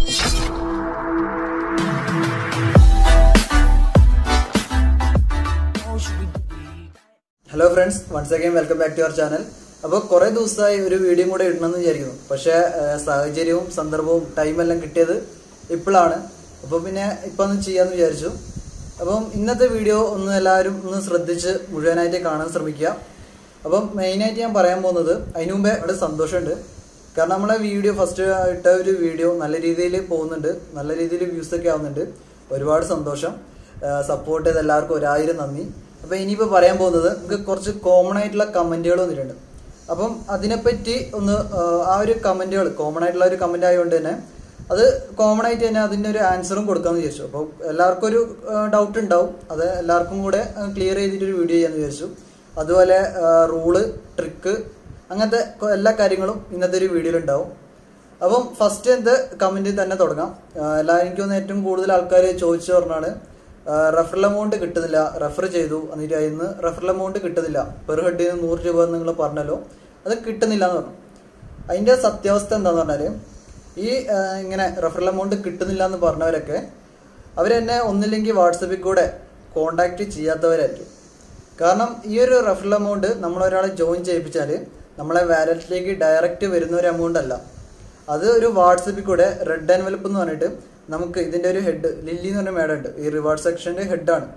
hello friends once again welcome back to our channel അപ്പോൾ കുറേ ദിവസമായി ഒരു വീഡിയോ കൂടെ ഇടണമെന്ന് വിചാരിക്കുന്നു പക്ഷേ ഏഹ്, സാഹചര്യവും സന്ദർഭവും ടൈമെല്ലാം കിട്ടിയത് ഇപ്പോഴാണ് അപ്പോൾ പിന്നെ ഇപ്പം ഒന്ന് ചെയ്യാമെന്ന് വിചാരിച്ചു അപ്പം ഇന്നത്തെ വീഡിയോ ഒന്ന് എല്ലാവരും ഒന്ന് ശ്രദ്ധിച്ച് മുഴുവനായിട്ട് കാണാൻ ശ്രമിക്കുക അപ്പം മെയിനായിട്ട് ഞാൻ പറയാൻ പോകുന്നത് അതിനു മുമ്പേ അവിടെ സന്തോഷമുണ്ട് കാരണം നമ്മളെ വീഡിയോ ഫസ്റ്റ് ഇട്ട ഒരു വീഡിയോ നല്ല രീതിയിൽ പോകുന്നുണ്ട് നല്ല രീതിയിൽ വ്യൂസ് ഒക്കെ ആവുന്നുണ്ട് ഒരുപാട് സന്തോഷം സപ്പോർട്ട് ചെയ്ത എല്ലാവർക്കും ഒരായിരം നന്ദി അപ്പം ഇനിയിപ്പോൾ പറയാൻ പോകുന്നത് നമുക്ക് കുറച്ച് കോമൺ ആയിട്ടുള്ള കമൻറ്റുകൾ വന്നിട്ടുണ്ട് അപ്പം അതിനെപ്പറ്റി ഒന്ന് ആ, ആ ഒരു കമൻറ്റുകൾ കോമൺ ആയിട്ടുള്ള ഒരു കമൻറ്റ് ആയതുകൊണ്ട് തന്നെ അത് കോമൺ ആയിട്ട് തന്നെ അതിൻ്റെ ഒരു ആൻസറും കൊടുക്കാമെന്ന് വിചാരിച്ചു അപ്പോൾ എല്ലാവർക്കും ഒരു ഡൗട്ട് ഉണ്ടാവും അത് എല്ലാവർക്കും കൂടെ ക്ലിയർ ചെയ്തിട്ട് ഒരു വീഡിയോ ചെയ്യാമെന്ന് വിചാരിച്ചു അതുപോലെ റൂള് ട്രിക്ക് അങ്ങനത്തെ കൊ- എല്ലാ കാര്യങ്ങളും ഇന്നത്തെ ഒരു വീഡിയോയിൽ ഉണ്ടാവും അപ്പം ഫസ്റ്റ് എന്ത് കമന്റിൽ തന്നെ തുടങ്ങാം ആഹ് എല്ലാ എനിക്ക് തോന്നുന്നു ഏറ്റവും കൂടുതൽ ആൾക്കാർ ചോദിച്ചു പറഞ്ഞാണ് റെഫറൽ എമൗണ്ട് കിട്ടുന്നില്ല റെഫർ ചെയ്തു എന്നിട്ട് അതിന് റെഫറൽ എമൗണ്ട് കിട്ടുന്നില്ല പെർ ഹെഡിന് നൂറ് രൂപ എന്ന് നിങ്ങൾ പറഞ്ഞല്ലോ അത് കിട്ടുന്നില്ല എന്ന് പറഞ്ഞു അതിന്റെ സത്യാവസ്ഥ എന്താന്ന് പറഞ്ഞാല് ഈ ആഹ് ഇങ്ങനെ റെഫറൽ എമൗണ്ട് കിട്ടുന്നില്ല എന്ന് പറഞ്ഞവരൊക്കെ അവരെന്നെ ഒന്നില്ലെങ്കിൽ വാട്സപ്പിൽ കൂടെ കോണ്ടാക്ട് ചെയ്യാത്തവരായിരിക്കും കാരണം ഈ ഒരു റെഫറൽ എമൗണ്ട് നമ്മൾ ഒരാളെ ജോയിൻ ചെയ്യിപ്പിച്ചാൽ നമ്മളെ വാലറ്റിലേക്ക് ഡയറക്റ്റ് വരുന്ന ഒരു എമൗണ്ട് അല്ല അത് ഒരു വാട്സപ്പിൽ കൂടെ റെഡ് എൻവലപ്പ് എന്ന് പറഞ്ഞിട്ട് നമുക്ക് ഇതിന്റെ ഒരു ഹെഡ് ലില്ലി എന്ന് പറഞ്ഞ മേഡം ഉണ്ട് ഈ റിവാർഡ് സെക്ഷന്റെ ഹെഡാണ്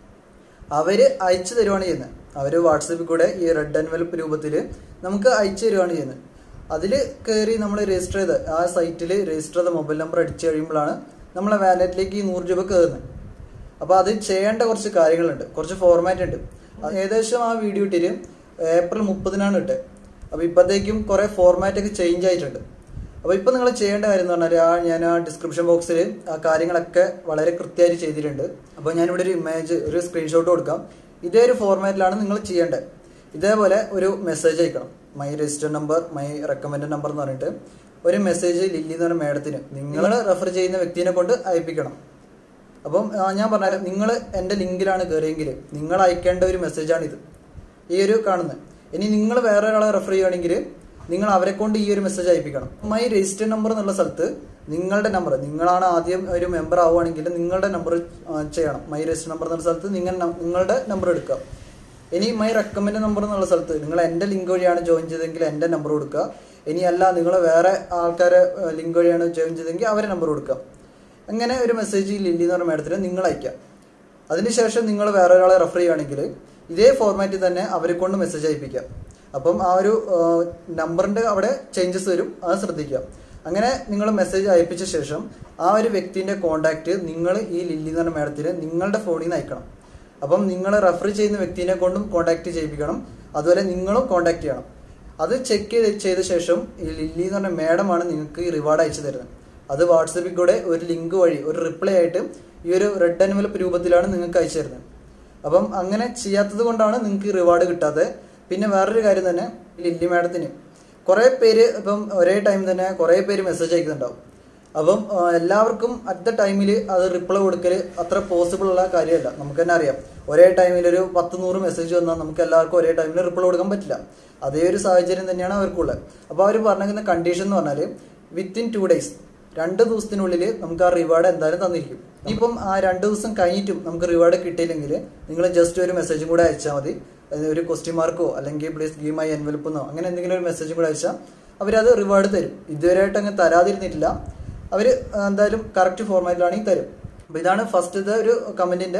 അവര് അയച്ചു തരുവാണ് ചെയ്യുന്നത് അവര് വാട്സപ്പിൽ കൂടെ ഈ റെഡ് എൻവലപ്പ് രൂപത്തിൽ നമുക്ക് അയച്ചു തരുവാണ് ചെയ്യുന്നത് അതിൽ കയറി നമ്മൾ രജിസ്റ്റർ ചെയ്ത് ആ സൈറ്റിൽ രജിസ്റ്റർ ചെയ്ത മൊബൈൽ നമ്പർ അടിച്ചു കഴിയുമ്പോഴാണ് നമ്മളെ വാലറ്റിലേക്ക് ഈ നൂറ് രൂപ കയറുന്നത് അപ്പോൾ അത് ചെയ്യേണ്ട കുറച്ച് കാര്യങ്ങളുണ്ട് കുറച്ച് ഫോർമാറ്റ് ഉണ്ട് അത് ഏകദേശം ആ വീഡിയോ ഇട്ടിട്ട് ഏപ്രിൽ മുപ്പതിനാണ് ഇട്ടത് അപ്പോൾ ഇപ്പോഴത്തേക്കും കുറേ ഫോർമാറ്റ് ഒക്കെ ചേഞ്ച് ആയിട്ടുണ്ട് അപ്പോൾ ഇപ്പോൾ നിങ്ങൾ ചെയ്യേണ്ട കാര്യം എന്ന് പറഞ്ഞാൽ ആ ഞാൻ ആ ഡിസ്ക്രിപ്ഷൻ ബോക്സിൽ ആ കാര്യങ്ങളൊക്കെ വളരെ കൃത്യമായിട്ട് ചെയ്തിട്ടുണ്ട് അപ്പോൾ ഞാനിവിടെ ഒരു ഇമേജ് ഒരു സ്ക്രീൻഷോട്ട് കൊടുക്കാം ഇതേ ഒരു ഫോർമാറ്റിലാണ് നിങ്ങൾ ചെയ്യേണ്ടത് ഇതേപോലെ ഒരു മെസ്സേജ് അയക്കണം my register number my recommend number എന്ന് പറഞ്ഞിട്ട് ഒരു മെസ്സേജ് ലില്ലി എന്ന് പറഞ്ഞ മേഡത്തിന് നിങ്ങൾ റെഫർ ചെയ്യുന്ന വ്യക്തിനെ കൊണ്ട് അയപ്പിക്കണം അപ്പം ആ, ഞാൻ പറഞ്ഞാൽ നിങ്ങൾ എൻ്റെ ലിങ്കിലാണ് കയറിയെങ്കിൽ നിങ്ങൾ അയക്കേണ്ട ഒരു മെസ്സേജാണ് ഇത് ഈ ഒരു കാണുന്നത് ഇനി നിങ്ങൾ വേറെ ഒരാളെ റെഫർ ചെയ്യുകയാണെങ്കിൽ നിങ്ങൾ അവരെ കൊണ്ട് ഈ ഒരു മെസ്സേജ് അയപ്പിക്കണം മൈ രജിസ്റ്റർ നമ്പർ എന്നുള്ള സ്ഥലത്ത് നിങ്ങളുടെ നമ്പർ നിങ്ങളാണ് ആദ്യം ഒരു മെമ്പർ ആവുകയാണെങ്കിൽ നിങ്ങളുടെ നമ്പർ ചെയ്യണം മൈ രജിസ്റ്റർ നമ്പർ എന്നുള്ള സ്ഥലത്ത് നിങ്ങൾ ന- നിങ്ങളുടെ നമ്പർ എടുക്കുക ഇനി മൈ റെക്കമെൻഡ് നമ്പർ എന്നുള്ള സ്ഥലത്ത് നിങ്ങൾ എൻ്റെ ലിങ്ക് വഴിയാണ് ജോയിൻ ചെയ്തതെങ്കിൽ എൻ്റെ നമ്പർ കൊടുക്കുക ഇനി അല്ല നിങ്ങൾ വേറെ ആൾക്കാരെ ലിങ്ക് വഴിയാണ് ജോയിൻ ചെയ്തതെങ്കിൽ അവരെ നമ്പർ കൊടുക്കുക അങ്ങനെ ഒരു മെസ്സേജ് ഈ ലില്ലി എന്ന് പറഞ്ഞ മാഡത്തിന് നിങ്ങൾ അയക്കാം അതിനുശേഷം നിങ്ങൾ വേറെ ഒരാളെ റെഫർ ചെയ്യുകയാണെങ്കിൽ ഇതേ ഫോർമാറ്റിൽ തന്നെ അവരെ കൊണ്ട് മെസ്സേജ് അയപ്പിക്കാം അപ്പം ആ ഒരു നമ്പറിന്റെ അവിടെ ചേഞ്ചസ് വരും അത് ശ്രദ്ധിക്കുക അങ്ങനെ നിങ്ങൾ മെസ്സേജ് അയപ്പിച്ച ശേഷം ആ ഒരു വ്യക്തിന്റെ കോണ്ടാക്ട് നിങ്ങൾ ഈ ലില്ലി എന്ന് പറഞ്ഞ മാഡത്തിന് നിങ്ങളുടെ ഫോണിൽ നിന്ന് അയക്കണം അപ്പം നിങ്ങൾ റെഫർ ചെയ്യുന്ന വ്യക്തിനെ കൊണ്ടും കോണ്ടാക്ട് ചെയ്യിപ്പിക്കണം അതുപോലെ നിങ്ങളും കോണ്ടാക്ട് ചെയ്യണം അത് ചെക്ക് ചെയ്ത് ചെയ്ത ശേഷം ഈ ലില്ലി എന്ന് പറഞ്ഞ മാഡമാണ് നിങ്ങൾക്ക് ഈ റിവാർഡ് അയച്ചു തരുന്നത് അത് വാട്സപ്പിൽ കൂടെ ഒരു ലിങ്ക് വഴി ഒരു റിപ്ലൈ ആയിട്ട് ഈ ഒരു റെഡ് എൻവലപ്പ് രൂപത്തിലാണ് നിങ്ങൾക്ക് അയച്ചു തരുന്നത് അപ്പം അങ്ങനെ ചെയ്യാത്തത് കൊണ്ടാണ് നിങ്ങൾക്ക് ഈ റിവാർഡ് കിട്ടാത്തത് പിന്നെ വേറൊരു കാര്യം തന്നെ ഈ ലില്ലി മാഡത്തിന് കുറേ പേര് ഇപ്പം ഒരേ ടൈം തന്നെ കുറേ പേര് മെസ്സേജ് അയക്കുന്നുണ്ടാവും അപ്പം ആ, എല്ലാവർക്കും അറ്റ് ദ ടൈമിൽ അത് റിപ്ലൈ കൊടുക്കൽ അത്ര പോസിബിൾ ഉള്ള കാര്യമല്ല നമുക്ക് തന്നെ അറിയാം ഒരേ ടൈമിൽ ഒരു പത്ത് നൂറ് മെസ്സേജ് വന്നാൽ നമുക്ക് എല്ലാവർക്കും ഒരേ ടൈമിൽ റിപ്ലൈ കൊടുക്കാൻ പറ്റില്ല അതേ ഒരു സാഹചര്യം തന്നെയാണ് അവർക്കുള്ളത് അപ്പോൾ അവർ പറഞ്ഞിരിക്കുന്ന കണ്ടീഷൻ എന്ന് പറഞ്ഞാൽ വിത്തിൻ ടു ഡേയ്സ് രണ്ട് ദിവസത്തിനുള്ളിൽ നമുക്ക് ആ റിവാർഡ് എന്തായാലും തന്നിരിക്കും ഇനിയിപ്പം ആ രണ്ട് ദിവസം കഴിഞ്ഞിട്ടും നമുക്ക് റിവാർഡ് കിട്ടിയില്ലെങ്കിൽ നിങ്ങൾ ജസ്റ്റ് ഒരു മെസ്സേജും കൂടെ അയച്ചാൽ മതി അത് ഒരു ക്വസ്റ്റ്യൻ മാർക്കോ അല്ലെങ്കിൽ പ്ലീസ് ഗീവ് മൈ എൻവലപ്പെന്നോ അങ്ങനെ എന്തെങ്കിലും ഒരു മെസ്സേജും കൂടെ അയച്ചാൽ അവരത് റിവാർഡ് തരും ഇതുവരെയായിട്ട് അങ്ങ് തരാതിരുന്നിട്ടില്ല അവർ എന്തായാലും കറക്റ്റ് ഫോർമാറ്റിലാണെങ്കിൽ തരും അപ്പോൾ ഇതാണ് ഫസ്റ്റത്തെ ഒരു കമൻറ്റിൻ്റെ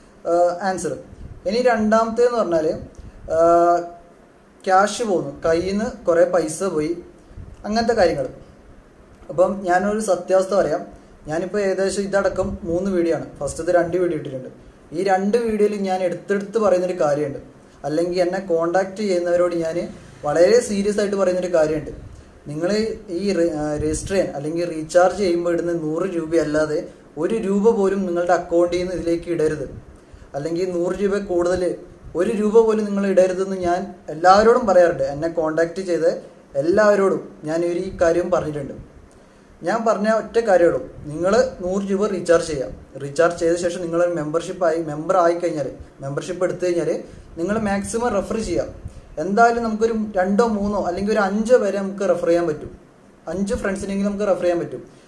ആൻസർ ഇനി രണ്ടാമത്തേന്ന് പറഞ്ഞാൽ ക്യാഷ് പോകുന്നു കയ്യിൽ നിന്ന് കുറേ പൈസ പോയി അങ്ങനത്തെ കാര്യങ്ങൾ അപ്പം ഞാനൊരു സത്യാവസ്ഥ പറയാം ഞാനിപ്പോൾ ഏകദേശം ഇതടക്കം മൂന്ന് വീഡിയോ ആണ് ഫസ്റ്റത്തെ രണ്ട് വീഡിയോ ഇട്ടിട്ടുണ്ട് ഈ രണ്ട് വീഡിയോയിൽ ഞാൻ എടുത്തെടുത്ത് പറയുന്നൊരു കാര്യമുണ്ട് അല്ലെങ്കിൽ എന്നെ കോണ്ടാക്ട് ചെയ്യുന്നവരോട് ഞാൻ വളരെ സീരിയസ് ആയിട്ട് പറയുന്നൊരു കാര്യമുണ്ട് നിങ്ങൾ ഈ രജിസ്റ്റർ ചെയ്യാൻ അല്ലെങ്കിൽ റീചാർജ് ചെയ്യുമ്പോൾ ഇടുന്ന നൂറ് രൂപയല്ലാതെ ഒരു രൂപ പോലും നിങ്ങളുടെ അക്കൗണ്ടിൽ നിന്ന് ഇതിലേക്ക് ഇടരുത് അല്ലെങ്കിൽ നൂറ് രൂപ കൂടുതൽ ഒരു രൂപ പോലും നിങ്ങൾ ഇടരുതെന്ന് ഞാൻ എല്ലാവരോടും പറയാറുണ്ട് എന്നെ കോണ്ടാക്ട് ചെയ്ത് എല്ലാവരോടും ഞാൻ ഒരു ഈ കാര്യം പറഞ്ഞിട്ടുണ്ട് ഞാൻ പറഞ്ഞ ഒറ്റ കാര്യമുള്ളൂ നിങ്ങൾ നൂറ് രൂപ റീചാർജ് ചെയ്യാം റീചാർജ് ചെയ്ത ശേഷം നിങ്ങൾ മെമ്പർഷിപ്പ് ആയി മെമ്പർ ആയി കഴിഞ്ഞാൽ മെമ്പർഷിപ്പ് എടുത്തു കഴിഞ്ഞാൽ നിങ്ങൾ മാക്സിമം റെഫർ ചെയ്യാം എന്തായാലും നമുക്കൊരു രണ്ടോ മൂന്നോ അല്ലെങ്കിൽ ഒരു അഞ്ചോ വരെ നമുക്ക് റെഫർ ചെയ്യാൻ പറ്റും അഞ്ച് ഫ്രണ്ട്സിനെങ്കിലും നമുക്ക് റെഫർ ചെയ്യാൻ പറ്റും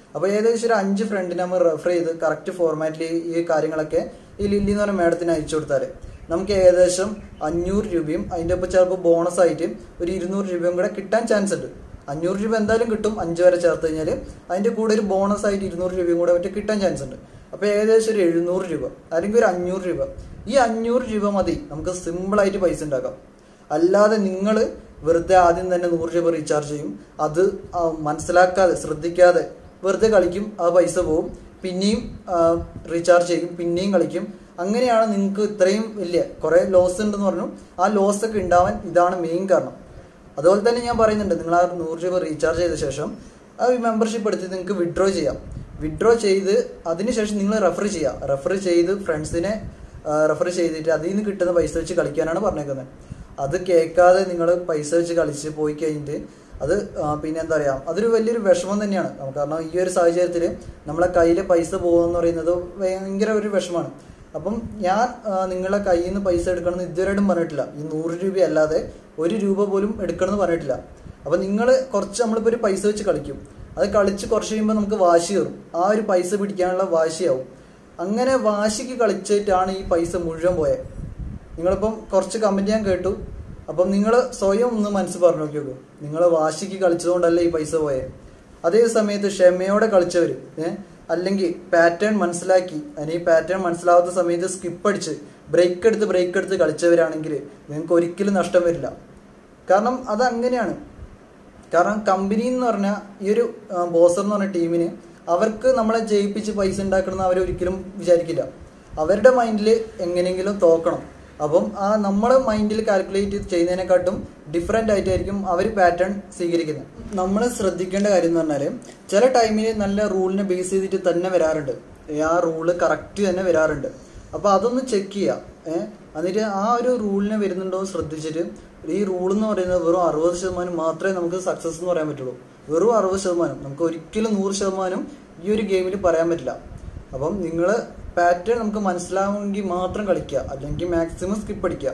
അപ്പോൾ ഏകദേശം ഒരു അഞ്ച് ഫ്രണ്ടിനെ നമ്മൾ റെഫർ ചെയ്ത് കറക്റ്റ് ഫോർമാറ്റിൽ ഈ കാര്യങ്ങളൊക്കെ ഈ ലില്ലി എന്ന് പറഞ്ഞ മാഡത്തിന് അയച്ചു കൊടുത്താൽ നമുക്ക് ഏകദേശം അഞ്ഞൂറ് രൂപയും അതിൻ്റെ ഒപ്പം ചിലപ്പോൾ ബോണസ് ആയിട്ട് ഒരു ഇരുന്നൂറ് രൂപയും കൂടെ കിട്ടാൻ ചാൻസ് ഉണ്ട് അഞ്ഞൂറ് രൂപ എന്തായാലും കിട്ടും അഞ്ച് വരെ ചേർത്ത് കഴിഞ്ഞാൽ അതിൻ്റെ കൂടെ ഒരു ബോണസ് ആയിട്ട് ഇരുന്നൂറ് രൂപയും കൂടെ മറ്റേ കിട്ടാൻ ചാൻസ് ഉണ്ട് അപ്പോൾ ഏകദേശം ഒരു എഴുന്നൂറ് രൂപ അല്ലെങ്കിൽ ഒരു അഞ്ഞൂറ് രൂപ ഈ അഞ്ഞൂറ് രൂപ മതി നമുക്ക് സിമ്പിളായിട്ട് പൈസ ഉണ്ടാക്കാം അല്ലാതെ നിങ്ങൾ വെറുതെ ആദ്യം തന്നെ നൂറ് രൂപ റീചാർജ് ചെയ്യും അത് ആ, മനസ്സിലാക്കാതെ ശ്രദ്ധിക്കാതെ വെറുതെ കളിക്കും ആ പൈസ പോവും പിന്നെയും റീചാർജ് ചെയ്യും പിന്നെയും കളിക്കും അങ്ങനെയാണ് നിങ്ങൾക്ക് ഇത്രയും വലിയ കുറേ ലോസ് ഉണ്ടെന്ന് പറഞ്ഞു ആ ലോസ് ഒക്കെ ഉണ്ടാവാൻ ഇതാണ് മെയിൻ കാരണം അതുപോലെ തന്നെ ഞാൻ പറയുന്നുണ്ട് നിങ്ങൾ ആ നൂറ് രൂപ റീചാർജ് ചെയ്ത ശേഷം ആ മെമ്പർഷിപ്പ് എടുത്ത് നിങ്ങൾക്ക് വിഡ്രോ ചെയ്യാം വിഡ്രോ ചെയ്ത് അതിനുശേഷം നിങ്ങൾ റെഫർ ചെയ്യാം റെഫർ ചെയ്ത് ഫ്രണ്ട്സിനെ റെഫർ ചെയ്തിട്ട് അതിൽ നിന്ന് കിട്ടുന്ന പൈസ വെച്ച് കളിക്കാനാണ് പറഞ്ഞേക്കുന്നത് അത് കേൾക്കാതെ നിങ്ങൾ പൈസ വെച്ച് കളിച്ച് പോയി കഴിഞ്ഞിട്ട് അത് ആ, പിന്നെ എന്താ പറയുക അതൊരു വലിയൊരു വിഷമം തന്നെയാണ് നമുക്ക് കാരണം ഈ ഒരു സാഹചര്യത്തിൽ നമ്മളെ കയ്യിലെ പൈസ പോകുമെന്ന് പറയുന്നത് ഭയങ്കര ഒരു വിഷമമാണ് അപ്പം ഞാൻ ആ, നിങ്ങളെ കയ്യിൽ നിന്ന് പൈസ എടുക്കണമെന്ന് ഇതുവരെയായിട്ടും പറഞ്ഞിട്ടില്ല ഈ നൂറ് രൂപ അല്ലാതെ ഒരു രൂപ പോലും എടുക്കണമെന്ന് പറഞ്ഞിട്ടില്ല അപ്പം നിങ്ങൾ കുറച്ച് നമ്മളിപ്പോൾ ഒരു പൈസ വെച്ച് കളിക്കും അത് കളിച്ച് കുറച്ച് കഴിയുമ്പോൾ നമുക്ക് വാശി കയറും ആ ഒരു പൈസ പിടിക്കാനുള്ള വാശിയാവും അങ്ങനെ വാശിക്ക് കളിച്ചിട്ടാണ് ഈ പൈസ മുഴുവൻ പോയത് നിങ്ങളിപ്പം കുറച്ച് കമൻറ്റ് ഞാൻ കേട്ടു അപ്പം നിങ്ങൾ സ്വയം ഒന്ന് മനസ്സ് പറഞ്ഞു നോക്കി നോക്കൂ നിങ്ങൾ വാശിക്ക് കളിച്ചതുകൊണ്ടല്ല ഈ പൈസ പോയത് അതേ സമയത്ത് ക്ഷമയോടെ കളിച്ചവർ ഏഹ് അല്ലെങ്കിൽ പാറ്റേൺ മനസ്സിലാക്കി അതിന് ഈ പാറ്റേൺ മനസ്സിലാവാത്ത സമയത്ത് സ്കിപ്പ് അടിച്ച് ബ്രേക്ക് എടുത്ത് ബ്രേക്ക് എടുത്ത് കളിച്ചവരാണെങ്കിൽ നിങ്ങൾക്ക് ഒരിക്കലും നഷ്ടം വരില്ല കാരണം അത് അങ്ങനെയാണ് കാരണം കമ്പനി എന്ന് പറഞ്ഞാൽ ഈ ഒരു ബോസർ എന്ന് പറഞ്ഞ ടീമിന് അവർക്ക് നമ്മളെ ജയിപ്പിച്ച് പൈസ ഉണ്ടാക്കണമെന്ന് അവർ ഒരിക്കലും വിചാരിക്കില്ല അവരുടെ മൈൻഡിൽ എങ്ങനെയെങ്കിലും തോക്കണം അപ്പം ആ നമ്മളെ മൈൻഡിൽ കാൽക്കുലേറ്റ് ചെയ്യുന്നതിനെക്കാട്ടും ഡിഫറെൻ്റ് ആയിട്ടായിരിക്കും അവർ പാറ്റേൺ സ്വീകരിക്കുന്നത് നമ്മൾ ശ്രദ്ധിക്കേണ്ട കാര്യം എന്ന് പറഞ്ഞാൽ ചില ടൈമിൽ നല്ല റൂളിനെ ബേസ് ചെയ്തിട്ട് തന്നെ വരാറുണ്ട് ആ റൂള് കറക്റ്റ് തന്നെ വരാറുണ്ട് അപ്പോൾ അതൊന്ന് ചെക്ക് ചെയ്യുക ഏഹ് എന്നിട്ട് ആ ഒരു റൂളിനെ വരുന്നുണ്ടോ എന്ന് ശ്രദ്ധിച്ചിട്ട് ഈ റൂൾ എന്ന് പറയുന്നത് വെറും അറുപത് ശതമാനം മാത്രമേ നമുക്ക് സക്സസ് എന്ന് പറയാൻ പറ്റുള്ളൂ വെറും അറുപത് ശതമാനം നമുക്ക് ഒരിക്കലും നൂറ് ശതമാനം ഈ ഒരു ഗെയിമിൽ പറയാൻ പറ്റില്ല അപ്പം നിങ്ങൾ പാറ്റേൺ നമുക്ക് മനസ്സിലാവുമെങ്കിൽ മാത്രം കളിക്കുക അല്ലെങ്കിൽ മാക്സിമം സ്കിപ്പ് അടിക്കുക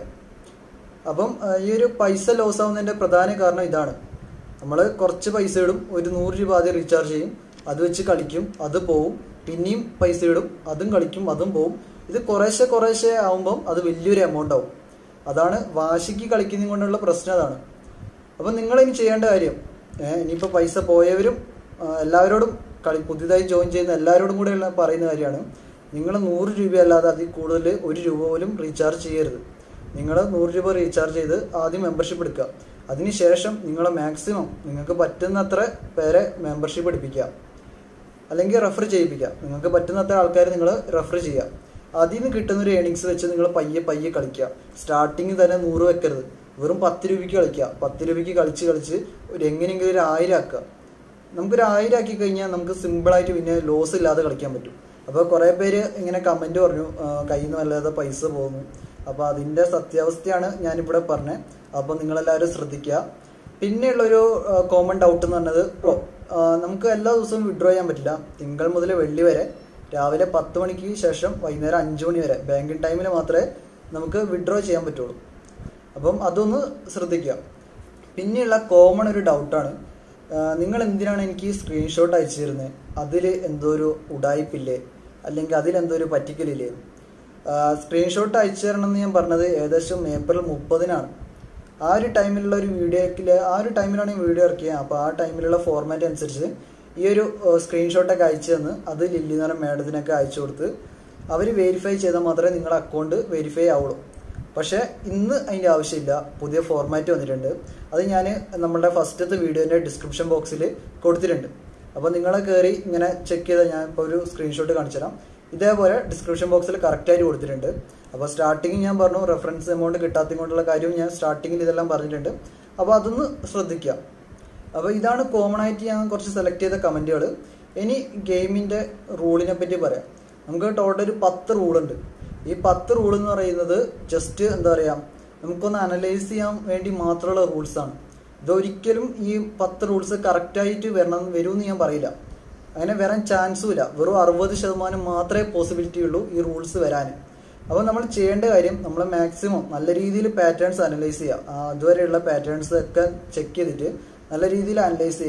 അപ്പം ആ, ഈ ഒരു പൈസ ലോസ് ആവുന്നതിൻ്റെ പ്രധാന കാരണം ഇതാണ് നമ്മൾ കുറച്ച് പൈസ ഇടും ഒരു നൂറ് രൂപ ആദ്യം റീചാർജ് ചെയ്യും അത് വെച്ച് കളിക്കും അത് പോവും പിന്നെയും പൈസ ഇടും അതും കളിക്കും അതും പോവും ഇത് കുറേശ്ശെ കുറേശ്ശെ ആവുമ്പം അത് വലിയൊരു എമൗണ്ട് ആവും അതാണ് വാശിക്ക് കളിക്കുന്നതും കൊണ്ടുള്ള പ്രശ്നം അതാണ് അപ്പം നിങ്ങൾ ഇനി ചെയ്യേണ്ട കാര്യം ഏഹ് ഇനിയിപ്പോൾ പൈസ പോയവരും ആ, എല്ലാവരോടും കളി പുതിയതായി ജോയിൻ ചെയ്യുന്ന എല്ലാവരോടും കൂടെ ഉള്ള പറയുന്ന കാര്യമാണ് നിങ്ങൾ നൂറ് രൂപയല്ലാതെ അതിൽ കൂടുതൽ ഒരു രൂപ പോലും റീചാർജ് ചെയ്യരുത് നിങ്ങൾ നൂറ് രൂപ റീചാർജ് ചെയ്ത് ആദ്യം മെമ്പർഷിപ്പ് എടുക്കുക അതിനുശേഷം നിങ്ങൾ മാക്സിമം നിങ്ങൾക്ക് പറ്റുന്നത്ര പേരെ മെമ്പർഷിപ്പ് എടുപ്പിക്കുക അല്ലെങ്കിൽ റെഫർ ചെയ്യിപ്പിക്കുക നിങ്ങൾക്ക് പറ്റുന്നത്ര ആൾക്കാർ നിങ്ങൾ റെഫർ ചെയ്യുക അതിൽ നിന്ന് കിട്ടുന്ന ഒരു ഏണിങ്സ് വെച്ച് നിങ്ങൾ പയ്യെ പയ്യെ കളിക്കുക സ്റ്റാർട്ടിങ് തന്നെ നൂറ് വെക്കരുത് വെറും പത്ത് രൂപയ്ക്ക് കളിക്കുക പത്ത് രൂപയ്ക്ക് കളിച്ച് കളിച്ച് ഒരു എങ്ങനെയെങ്കിലും ഒരു ആയിരം ആക്കുക നമുക്കൊരു ആയിരം ആക്കി കഴിഞ്ഞാൽ നമുക്ക് സിമ്പിളായിട്ട് പിന്നെ ലോസ് ഇല്ലാതെ കളിക്കാൻ പറ്റും അപ്പോൾ കുറേ പേര് ഇങ്ങനെ കമൻറ്റ് പറഞ്ഞു ആ, കയ്യിൽ നിന്ന് വല്ലാതെ പൈസ പോകുന്നു അപ്പോൾ അതിൻ്റെ സത്യാവസ്ഥയാണ് ഞാനിവിടെ പറഞ്ഞത് അപ്പോൾ നിങ്ങളെല്ലാവരും ശ്രദ്ധിക്കുക പിന്നെയുള്ളൊരു കോമൺ ഡൗട്ട് എന്ന് പറഞ്ഞത് ആ, നമുക്ക് എല്ലാ ദിവസവും വിഡ്രോ ചെയ്യാൻ പറ്റില്ല തിങ്കൾ മുതൽ വെള്ളി വരെ രാവിലെ പത്ത് മണിക്ക് ശേഷം വൈകുന്നേരം അഞ്ച് മണി വരെ ബാങ്കിങ് ടൈമിൽ മാത്രമേ നമുക്ക് വിഡ്രോ ചെയ്യാൻ പറ്റുള്ളൂ അപ്പം അതൊന്ന് ശ്രദ്ധിക്കുക പിന്നെയുള്ള കോമൺ ഒരു ഡൗട്ടാണ് നിങ്ങൾ എന്തിനാണ് എനിക്ക് സ്ക്രീൻഷോട്ട് അയച്ചു തരുന്നത് അതിൽ എന്തോ ഒരു ഉടായ്പില്ലേ അല്ലെങ്കിൽ അതിലെന്തോ ഒരു പറ്റിക്കലില്ലേ സ്ക്രീൻഷോട്ട് അയച്ചു തരണം എന്ന് ഞാൻ പറഞ്ഞത് ഏകദേശം ഏപ്രിൽ മുപ്പതിനാണ് ആ ഒരു ടൈമിലുള്ള ഒരു വീഡിയോക്കിൽ ആ ഒരു ടൈമിലാണ് ഈ വീഡിയോ ഇറക്കിയത് അപ്പോൾ ആ ടൈമിലുള്ള ഫോർമാറ്റ് അനുസരിച്ച് ഈ ഒരു സ്ക്രീൻഷോട്ടൊക്കെ അയച്ചു തന്ന് അത് ലില്ലി എന്ന് പറഞ്ഞ മാഡത്തിനൊക്കെ അയച്ചു കൊടുത്ത് അവർ വെരിഫൈ ചെയ്താൽ മാത്രമേ നിങ്ങളുടെ അക്കൗണ്ട് വെരിഫൈ ആവുള്ളൂ പക്ഷേ ഇന്ന് അതിൻ്റെ ആവശ്യമില്ല പുതിയ ഫോർമാറ്റ് വന്നിട്ടുണ്ട് അത് ഞാൻ നമ്മളുടെ ഫസ്റ്റത്തെ വീഡിയോൻ്റെ ഡിസ്ക്രിപ്ഷൻ ബോക്സിൽ കൊടുത്തിട്ടുണ്ട് അപ്പോൾ നിങ്ങൾ കയറി ഇങ്ങനെ ചെക്ക് ചെയ്താൽ ഞാൻ ഇപ്പോൾ ഒരു സ്ക്രീൻഷോട്ട് കാണിച്ചു തരാം ഇതേപോലെ ഡിസ്ക്രിപ്ഷൻ ബോക്സിൽ കറക്റ്റായിട്ട് കൊടുത്തിട്ടുണ്ട് അപ്പോൾ സ്റ്റാർട്ടിങ് ഞാൻ പറഞ്ഞു റെഫറൻസ് എമൗണ്ട് കിട്ടാത്തത് കൊണ്ടുള്ള കാര്യവും ഞാൻ സ്റ്റാർട്ടിങ്ങിൽ ഇതെല്ലാം പറഞ്ഞിട്ടുണ്ട് അപ്പോൾ അതൊന്ന് ശ്രദ്ധിക്കുക അപ്പോൾ ഇതാണ് കോമൺ ആയിട്ട് ഞാൻ കുറച്ച് സെലക്ട് ചെയ്ത കമൻറ്റുകൾ ഇനി ഗെയിമിൻ്റെ റൂളിനെ പറ്റി പറയാം നമുക്ക് ടോട്ടൽ ഒരു പത്ത് റൂളുണ്ട് ഈ പത്ത് റൂൾ എന്ന് പറയുന്നത് ജസ്റ്റ് എന്താ പറയുക നമുക്കൊന്ന് അനലൈസ് ചെയ്യാൻ വേണ്ടി മാത്രമുള്ള റൂൾസാണ് ഇതൊരിക്കലും ഈ പത്ത് റൂൾസ് കറക്റ്റായിട്ട് വരണം വരുമെന്ന് ഞാൻ പറയില്ല അങ്ങനെ വരാൻ ചാൻസും ഇല്ല വെറും അറുപത് ശതമാനം മാത്രമേ പോസിബിലിറ്റി ഉള്ളൂ ഈ റൂൾസ് വരാൻ അപ്പോൾ നമ്മൾ ചെയ്യേണ്ട കാര്യം നമ്മൾ മാക്സിമം നല്ല രീതിയിൽ പാറ്റേൺസ് അനലൈസ് ചെയ്യുക ആ, അതുവരെയുള്ള പാറ്റേൺസ് ഒക്കെ ചെക്ക് ചെയ്തിട്ട് നല്ല രീതിയിൽ അനലൈസ് ചെയ്യുക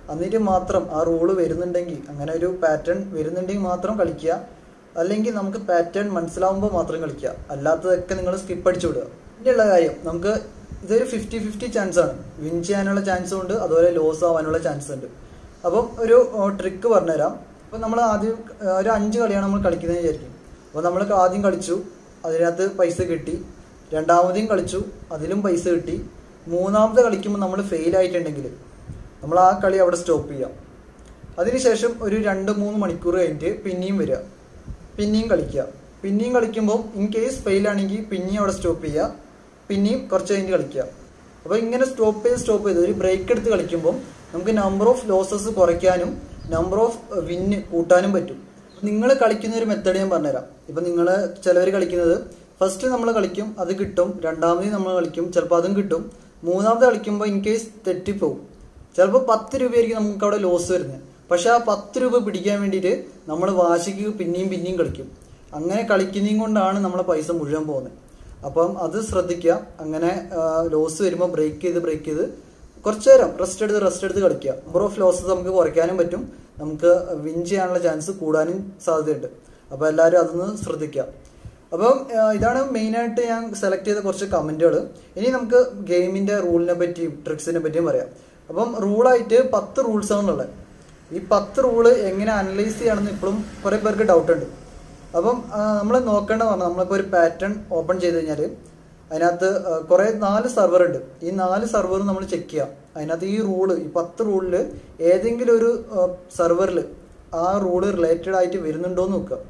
എന്നിട്ട് മാത്രം ആ റൂള് വരുന്നുണ്ടെങ്കിൽ അങ്ങനെ ഒരു പാറ്റേൺ വരുന്നുണ്ടെങ്കിൽ മാത്രം കളിക്കുക അല്ലെങ്കിൽ നമുക്ക് പാറ്റേൺ മനസ്സിലാവുമ്പോൾ മാത്രം കളിക്കുക അല്ലാത്തതൊക്കെ നിങ്ങൾ സ്കിപ്പ് അടിച്ചു വിടുക പിന്നെയുള്ള കാര്യം നമുക്ക് ഇതൊരു ഫിഫ്റ്റി ഫിഫ്റ്റി ചാൻസ് ആണ് വിൻ ചെയ്യാനുള്ള ചാൻസും ഉണ്ട് അതുപോലെ ലോസ് ആവാനുള്ള ചാൻസ് ഉണ്ട് അപ്പം ഒരു ട്രിക്ക് പറഞ്ഞുതരാം അപ്പം നമ്മൾ ആദ്യം ആ, ഒരു അഞ്ച് കളിയാണ് നമ്മൾ കളിക്കുന്നത് വിചാരിക്കും അപ്പോൾ നമ്മൾ ആദ്യം കളിച്ചു അതിനകത്ത് പൈസ കിട്ടി രണ്ടാമതെയും കളിച്ചു അതിലും പൈസ കിട്ടി മൂന്നാമത് കളിക്കുമ്പോൾ നമ്മൾ ഫെയിൽ ആയിട്ടുണ്ടെങ്കിൽ നമ്മൾ ആ കളി അവിടെ സ്റ്റോപ്പ് ചെയ്യാം അതിനുശേഷം ഒരു രണ്ട് മൂന്ന് മണിക്കൂർ കഴിഞ്ഞിട്ട് പിന്നെയും വരിക പിന്നെയും കളിക്കുക പിന്നെയും കളിക്കുമ്പോൾ ഇൻ കേസ് ഫെയിൽ ആണെങ്കിൽ പിന്നെയും അവിടെ സ്റ്റോപ്പ് ചെയ്യുക പിന്നെയും കുറച്ച് കഴിഞ്ഞ് കളിക്കുക അപ്പോൾ ഇങ്ങനെ സ്റ്റോപ്പ് ചെയ്ത് സ്റ്റോപ്പ് ചെയ്ത് ഒരു ബ്രേക്ക് എടുത്ത് കളിക്കുമ്പോൾ നമുക്ക് നമ്പർ ഓഫ് ലോസസ് കുറയ്ക്കാനും നമ്പർ ഓഫ് വിന്ന് കൂട്ടാനും പറ്റും നിങ്ങൾ കളിക്കുന്ന ഒരു മെത്തേഡ് ഞാൻ പറഞ്ഞുതരാം ഇപ്പം നിങ്ങൾ ചിലവർ കളിക്കുന്നത് ഫസ്റ്റ് നമ്മൾ കളിക്കും അത് കിട്ടും രണ്ടാമത് നമ്മൾ കളിക്കും ചിലപ്പോൾ അതും കിട്ടും മൂന്നാമത് കളിക്കുമ്പോൾ ഇൻ കേസ് തെറ്റിപ്പോവും ചിലപ്പോൾ പത്ത് രൂപയായിരിക്കും നമുക്ക് അവിടെ ലോസ് വരുന്നത് പക്ഷെ ആ പത്ത് രൂപ പിടിക്കാൻ വേണ്ടിയിട്ട് നമ്മൾ വാശിക്ക് പിന്നെയും പിന്നെയും കളിക്കും അങ്ങനെ കളിക്കുന്നതും കൊണ്ടാണ് നമ്മളെ പൈസ മുഴുവൻ പോകുന്നത് അപ്പം അത് ശ്രദ്ധിക്കുക അങ്ങനെ ലോസ് വരുമ്പോൾ ബ്രേക്ക് ചെയ്ത് ബ്രേക്ക് ചെയ്ത് കുറച്ച് നേരം റെസ്റ്റ് എടുത്ത് റെസ്റ്റ് എടുത്ത് കളിക്കുക നമ്പർ ഓഫ് ലോസസ് നമുക്ക് കുറയ്ക്കാനും പറ്റും നമുക്ക് വിൻ ചെയ്യാനുള്ള ചാൻസ് കൂടാനും സാധ്യതയുണ്ട് അപ്പോൾ എല്ലാവരും അതൊന്ന് ശ്രദ്ധിക്കുക അപ്പം ആ, ഇതാണ് മെയിനായിട്ട് ഞാൻ സെലക്ട് ചെയ്ത കുറച്ച് കമൻറ്റുകൾ ഇനി നമുക്ക് ഗെയിമിൻ്റെ റൂളിനെ പറ്റിയും ട്രിക്സിനെ പറ്റിയും പറയാം അപ്പം റൂളായിട്ട് പത്ത് റൂൾസ് ആണുള്ളത് ഈ പത്ത് റൂള് എങ്ങനെ അനലൈസ് ചെയ്യണമെന്ന് ഇപ്പോഴും കുറേ പേർക്ക് ഡൗട്ട് ഉണ്ട് അപ്പം നമ്മൾ നോക്കേണ്ടത് പറഞ്ഞാൽ നമ്മളിപ്പോൾ ഒരു പാറ്റേൺ ഓപ്പൺ ചെയ്ത് കഴിഞ്ഞാൽ അതിനകത്ത് ആ, കുറേ നാല് സെർവർ ഉണ്ട് ഈ നാല് സെർവർ നമ്മൾ ചെക്ക് ചെയ്യുക അതിനകത്ത് ഈ റൂള് ഈ പത്ത് റൂളിൽ ഏതെങ്കിലും ഒരു സെർവറിൽ ആ റൂള് റിലേറ്റഡ് ആയിട്ട് വരുന്നുണ്ടോ എന്ന് നോക്കുക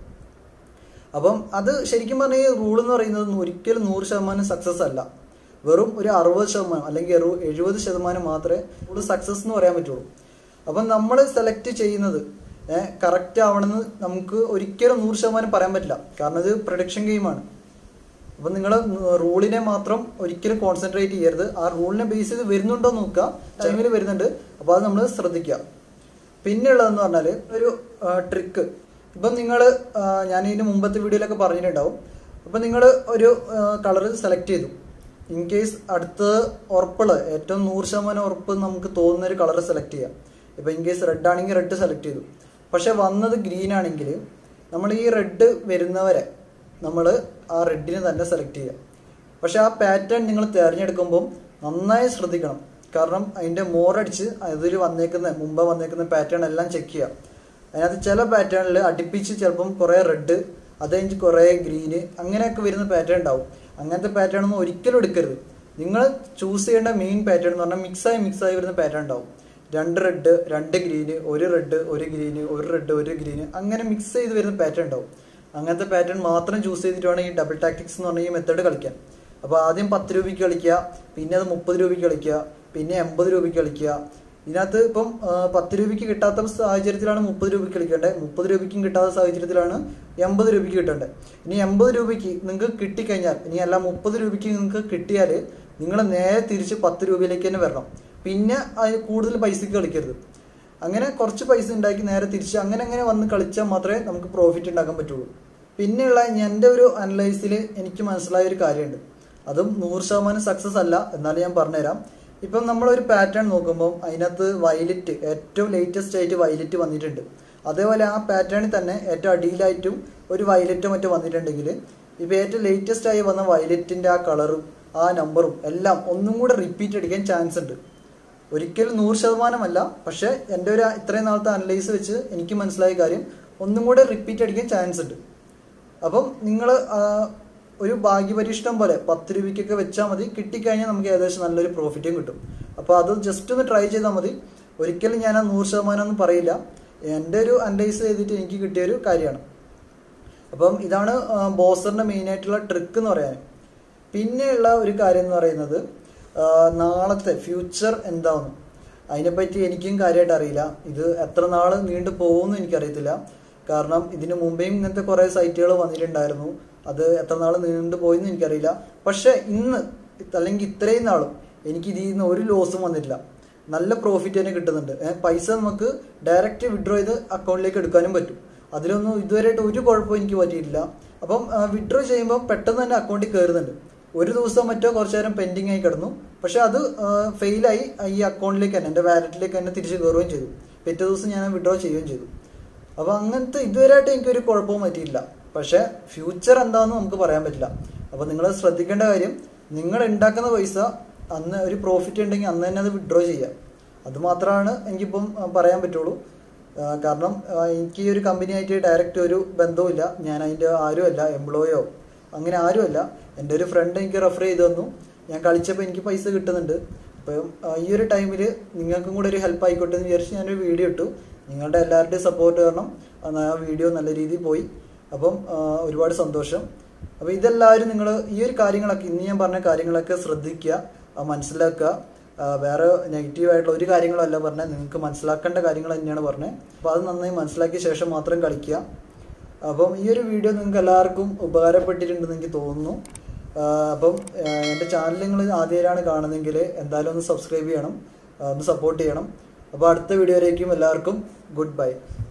അപ്പം അത് ശരിക്കും പറഞ്ഞാൽ ഈ റൂൾ എന്ന് പറയുന്നത് ഒരിക്കലും നൂറ് ശതമാനം സക്സസ് അല്ല വെറും ഒരു അറുപത് ശതമാനം അല്ലെങ്കിൽ ഒരു എഴുപത് ശതമാനം മാത്രമേ റൂൾ സക്സസ് എന്ന് പറയാൻ പറ്റുള്ളൂ അപ്പം നമ്മൾ സെലക്ട് ചെയ്യുന്നത് കറക്റ്റ് ആവണമെന്ന് നമുക്ക് ഒരിക്കലും നൂറ് ശതമാനം പറയാൻ പറ്റില്ല കാരണം ഇത് പ്രൊഡക്ഷൻ ഗെയിമാണ് അപ്പം നിങ്ങൾ റൂളിനെ മാത്രം ഒരിക്കലും കോൺസെൻട്രേറ്റ് ചെയ്യരുത് ആ റൂളിനെ ബേസ് ചെയ്ത് വരുന്നുണ്ടോ എന്ന് നോക്കുക ടൈമിൽ വരുന്നുണ്ട് അപ്പോൾ അത് നമ്മൾ ശ്രദ്ധിക്കുക പിന്നെ ഉള്ളതെന്ന് പറഞ്ഞാൽ ഒരു ട്രിക്ക് ഇപ്പം നിങ്ങൾ ഞാൻ ഇതിന് മുമ്പത്തെ വീഡിയോയിലൊക്കെ പറഞ്ഞിട്ടുണ്ടാവും അപ്പം നിങ്ങൾ ഒരു കളർ സെലക്ട് ചെയ്തു ഇൻ കേസ് അടുത്ത് ഉറപ്പുള്ള ഏറ്റവും നൂറ് ശതമാനം ഉറപ്പ് നമുക്ക് തോന്നുന്ന ഒരു കളർ സെലക്ട് ചെയ്യാം ഇപ്പം ഇൻ കേസ് റെഡ് ആണെങ്കിൽ റെഡ് സെലക്ട് ചെയ്തു പക്ഷെ വന്നത് ഗ്രീൻ ആണെങ്കിൽ നമ്മൾ ഈ റെഡ് വരുന്നവരെ നമ്മൾ ആ റെഡിനെ തന്നെ സെലക്ട് ചെയ്യുക പക്ഷെ ആ പാറ്റേൺ നിങ്ങൾ തിരഞ്ഞെടുക്കുമ്പോൾ നന്നായി ശ്രദ്ധിക്കണം കാരണം അതിൻ്റെ മോറടിച്ച് അതിൽ വന്നേക്കുന്ന മുമ്പ് വന്നേക്കുന്ന പാറ്റേൺ എല്ലാം ചെക്ക് ചെയ്യുക അതിനകത്ത് ചില പാറ്റേണിൽ അടുപ്പിച്ച് ചിലപ്പം കുറേ റെഡ് അത് കഴിഞ്ഞ് കുറേ ഗ്രീന് അങ്ങനെയൊക്കെ വരുന്ന പാറ്റേൺ ഉണ്ടാവും അങ്ങനത്തെ പാറ്റേൺ ഒന്നും ഒരിക്കലും എടുക്കരുത് നിങ്ങൾ ചൂസ് ചെയ്യേണ്ട മെയിൻ പാറ്റേൺ എന്ന് പറഞ്ഞാൽ മിക്സായി മിക്സായി വരുന്ന പാറ്റേൺ ഉണ്ടാവും രണ്ട് റെഡ് രണ്ട് ഗ്രീന് ഒരു റെഡ് ഒരു ഗ്രീന് ഒരു റെഡ് ഒരു ഗ്രീന് അങ്ങനെ മിക്സ് ചെയ്ത് വരുന്ന പാറ്റേൺ ഉണ്ടാവും അങ്ങനത്തെ പാറ്റേൺ മാത്രം ചൂസ് ചെയ്തിട്ട് വേണം ഈ ഡബിൾ ടാക്ടിക്സ് എന്ന് പറഞ്ഞ ഈ മെത്തേഡ് കളിക്കാൻ അപ്പോൾ ആദ്യം പത്ത് രൂപയ്ക്ക് കളിക്കുക പിന്നെ അത് മുപ്പത് രൂപയ്ക്ക് കളിക്കുക പിന്നെ എൺപത് രൂപയ്ക്ക് കളിക്കുക ഇതിനകത്ത് ഇപ്പം ആ, പത്ത് രൂപയ്ക്ക് കിട്ടാത്ത സാഹചര്യത്തിലാണ് മുപ്പത് രൂപയ്ക്ക് കളിക്കേണ്ടത് മുപ്പത് രൂപയ്ക്കും കിട്ടാത്ത സാഹചര്യത്തിലാണ് എൺപത് രൂപയ്ക്ക് കിട്ടേണ്ടത് ഇനി എൺപത് രൂപയ്ക്ക് നിങ്ങൾക്ക് കിട്ടിക്കഴിഞ്ഞാൽ ഇനി അല്ല മുപ്പത് രൂപയ്ക്ക് നിങ്ങൾക്ക് കിട്ടിയാൽ നിങ്ങൾ നേരെ തിരിച്ച് പത്ത് രൂപയിലേക്ക് തന്നെ വരണം പിന്നെ അത് കൂടുതൽ പൈസയ്ക്ക് കളിക്കരുത് അങ്ങനെ കുറച്ച് പൈസ ഉണ്ടാക്കി നേരെ തിരിച്ച് അങ്ങനെ അങ്ങനെ വന്ന് കളിച്ചാൽ മാത്രമേ നമുക്ക് പ്രോഫിറ്റ് ഉണ്ടാക്കാൻ പറ്റുള്ളൂ പിന്നെയുള്ള എൻ്റെ ഒരു അനലൈസിൽ എനിക്ക് മനസ്സിലായ ഒരു കാര്യമുണ്ട് അതും നൂറ് ശതമാനം സക്സസ് അല്ല എന്നാലും ഞാൻ പറഞ്ഞുതരാം ഇപ്പം നമ്മളൊരു പാറ്റേൺ നോക്കുമ്പോൾ അതിനകത്ത് വയലറ്റ് ഏറ്റവും ലേറ്റസ്റ്റ് ആയിട്ട് വയലറ്റ് വന്നിട്ടുണ്ട് അതേപോലെ ആ പാറ്റേണിൽ തന്നെ ഏറ്റവും അടിയിലായിട്ടും ഒരു വയലറ്റ് മറ്റോ വന്നിട്ടുണ്ടെങ്കിൽ ഇപ്പോൾ ഏറ്റവും ലേറ്റസ്റ്റ് ആയി വന്ന വയലറ്റിൻ്റെ ആ കളറും ആ നമ്പറും എല്ലാം ഒന്നും കൂടെ റിപ്പീറ്റ് അടിക്കാൻ ചാൻസ് ഉണ്ട് ഒരിക്കലും നൂറ് ശതമാനമല്ല പക്ഷേ എൻ്റെ ഒരു ഇത്രയും നാളത്തെ അനലൈസ് വെച്ച് എനിക്ക് മനസ്സിലായ കാര്യം ഒന്നും കൂടെ റിപ്പീറ്റ് അടിക്കാൻ ചാൻസ് ഉണ്ട് അപ്പം നിങ്ങൾ ഒരു ഭാഗ്യപരീക്ഷണം പോലെ പത്ത് രൂപയ്ക്കൊക്കെ വെച്ചാൽ മതി കിട്ടിക്കഴിഞ്ഞാൽ നമുക്ക് ഏകദേശം നല്ലൊരു പ്രോഫിറ്റും കിട്ടും അപ്പോൾ അത് ജസ്റ്റ് ഒന്ന് ട്രൈ ചെയ്താൽ മതി ഒരിക്കലും ഞാൻ ആ നൂറ് ശതമാനം ഒന്നും പറയില്ല എൻ്റെ ഒരു അനലൈസ് ചെയ്തിട്ട് എനിക്ക് കിട്ടിയ ഒരു കാര്യമാണ് അപ്പം ഇതാണ് ബോസറിൻ്റെ മെയിനായിട്ടുള്ള ട്രിക്ക് എന്ന് പറയാൻ പിന്നെയുള്ള ഒരു കാര്യം എന്ന് പറയുന്നത് ആ, നാളത്തെ ഫ്യൂച്ചർ എന്താവുന്നു അതിനെപ്പറ്റി എനിക്കും കാര്യമായിട്ട് അറിയില്ല ഇത് എത്ര നാൾ നീണ്ടു പോകുമെന്ന് എനിക്കറിയത്തില്ല കാരണം ഇതിനു മുമ്പേയും ഇങ്ങനത്തെ കുറേ സൈറ്റുകൾ വന്നിട്ടുണ്ടായിരുന്നു അത് എത്ര നാൾ നീണ്ടു പോയെന്ന് എനിക്കറിയില്ല പക്ഷേ ഇന്ന് അല്ലെങ്കിൽ ഇത്രയും നാളും എനിക്ക് ഇതിൽ നിന്ന് ഒരു ലോസും വന്നിട്ടില്ല നല്ല പ്രോഫിറ്റ് തന്നെ കിട്ടുന്നുണ്ട് ഏ, പൈസ നമുക്ക് ഡയറക്റ്റ് വിഡ്രോ ചെയ്ത് അക്കൗണ്ടിലേക്ക് എടുക്കാനും പറ്റും അതിലൊന്നും ഇതുവരെയായിട്ട് ഒരു കുഴപ്പവും എനിക്ക് പറ്റിയിട്ടില്ല അപ്പം വിഡ്രോ ചെയ്യുമ്പോൾ പെട്ടെന്ന് തന്നെ അക്കൗണ്ടിൽ കയറുന്നുണ്ട് ഒരു ദിവസം മറ്റോ കുറച്ചു നേരം പെൻഡിങ് ആയി കിടന്നു പക്ഷെ അത് ഫെയിലായി ഈ അക്കൗണ്ടിലേക്ക് തന്നെ എൻ്റെ വാലറ്റിലേക്ക് തന്നെ തിരിച്ച് കയറുകയും ചെയ്തു പിറ്റേ ദിവസം ഞാൻ വിഡ്രോ ചെയ്യുകയും ചെയ്തു അപ്പോൾ അങ്ങനത്തെ ഇതുവരെയായിട്ട് എനിക്കൊരു കുഴപ്പവും പറ്റിയില്ല പക്ഷേ ഫ്യൂച്ചർ എന്താണെന്ന് നമുക്ക് പറയാൻ പറ്റില്ല അപ്പോൾ നിങ്ങൾ ശ്രദ്ധിക്കേണ്ട കാര്യം നിങ്ങൾ ഉണ്ടാക്കുന്ന പൈസ അന്ന് ഒരു പ്രോഫിറ്റ് ഉണ്ടെങ്കിൽ അന്ന് തന്നെ അത് വിഡ്രോ ചെയ്യുക അത് മാത്രമാണ് എനിക്കിപ്പം ആ, പറയാൻ പറ്റുള്ളൂ ആ, കാരണം ആ, എനിക്ക് ഈ ഒരു കമ്പനിയായിട്ട് ഡയറക്റ്റ് ഒരു ബന്ധവുമില്ല ഞാൻ അതിൻ്റെ ആരുമല്ല എംപ്ലോയോ അങ്ങനെ ആരുമല്ല എൻ്റെ ഒരു ഫ്രണ്ട് എനിക്ക് റെഫർ ചെയ്ത് തന്നു ഞാൻ കളിച്ചപ്പോൾ എനിക്ക് പൈസ കിട്ടുന്നുണ്ട് അപ്പം ആ, ഈ ഒരു ടൈമിൽ നിങ്ങൾക്കും കൂടെ ഒരു ഹെൽപ്പ് ആയിക്കോട്ടെ എന്ന് വിചാരിച്ച് ഞാനൊരു വീഡിയോ ഇട്ടു നിങ്ങളുടെ എല്ലാവരുടെയും സപ്പോർട്ട് കാരണം ആ ആ വീഡിയോ നല്ല രീതിയിൽ പോയി അപ്പം ആ, ഒരുപാട് സന്തോഷം അപ്പോൾ ഇതെല്ലാവരും നിങ്ങൾ ഈ ഒരു കാര്യങ്ങളൊക്കെ ഇന്ന് ഞാൻ പറഞ്ഞ കാര്യങ്ങളൊക്കെ ശ്രദ്ധിക്കുക ആ, മനസ്സിലാക്കുക ആ, വേറെ നെഗറ്റീവ് ആയിട്ടുള്ള ഒരു കാര്യങ്ങളും അല്ല പറഞ്ഞത് നിങ്ങൾക്ക് മനസ്സിലാക്കേണ്ട കാര്യങ്ങൾ തന്നെയാണ് പറഞ്ഞത് അപ്പോൾ അത് നന്നായി മനസ്സിലാക്കിയ ശേഷം മാത്രം കളിക്കുക അപ്പം ഈ ഒരു വീഡിയോ നിങ്ങൾക്ക് എല്ലാവർക്കും ഉപകാരപ്പെട്ടിട്ടുണ്ടെന്ന് എനിക്ക് തോന്നുന്നു ആ, അപ്പം ആ, എൻ്റെ ചാനൽ നിങ്ങൾ ആദ്യമായാണ് കാണുന്നതെങ്കിൽ എന്തായാലും ഒന്ന് സബ്സ്ക്രൈബ് ചെയ്യണം ആ, ഒന്ന് സപ്പോർട്ട് ചെയ്യണം അപ്പോൾ അടുത്ത വീഡിയോയിലേക്കും എല്ലാവർക്കും ഗുഡ് ബൈ